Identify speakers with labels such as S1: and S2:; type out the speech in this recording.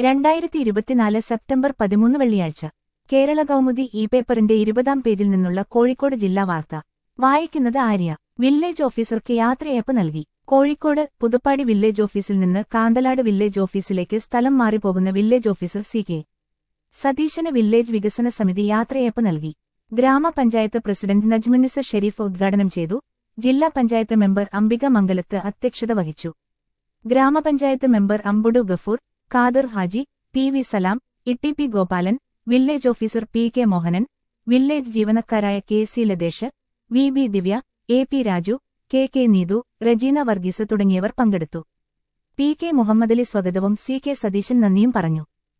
S1: രണ്ടായിരത്തി ഇരുപത്തിനാല് സെപ്റ്റംബർ പതിമൂന്ന് വെള്ളിയാഴ്ച കേരള കൗമുദി ഇ പേപ്പറിന്റെ ഇരുപതാം പേജിൽ നിന്നുള്ള കോഴിക്കോട് ജില്ലാ വാർത്ത വായിക്കുന്നത് ആര്യ വില്ലേജ് ഓഫീസർക്ക് യാത്രയയപ്പ് നൽകി കോഴിക്കോട് പുതുപ്പാടി വില്ലേജ് ഓഫീസിൽ നിന്ന് കാന്തലാട് വില്ലേജ് ഓഫീസിലേക്ക് സ്ഥലം മാറിപ്പോകുന്ന വില്ലേജ് ഓഫീസർ സി കെ സതീശന് വില്ലേജ് വികസന സമിതി യാത്രയയപ്പ് നൽകി ഗ്രാമപഞ്ചായത്ത് പ്രസിഡന്റ് നജ്മുന്നിസ ഷെരീഫ് ഉദ്ഘാടനം ചെയ്തു ജില്ലാ പഞ്ചായത്ത് മെമ്പർ അംബിക മംഗലത്ത് അധ്യക്ഷത വഹിച്ചു ഗ്രാമപഞ്ചായത്ത് മെമ്പർ അമ്പുഡു Gafoor Khader Haji P V Salam Itty P Gopalan village officer P K Mohanan village ജീവനക്കാരായ K C Lathesh V B Divya A P Raju K K Neethu Rejina Varghese തുടങ്ങിയവർ പങ്കെടുത്തു പി കെ മുഹമ്മദലി സ്വാഗതവും സി കെ സതീശൻ നന്ദിയും പറഞ്ഞു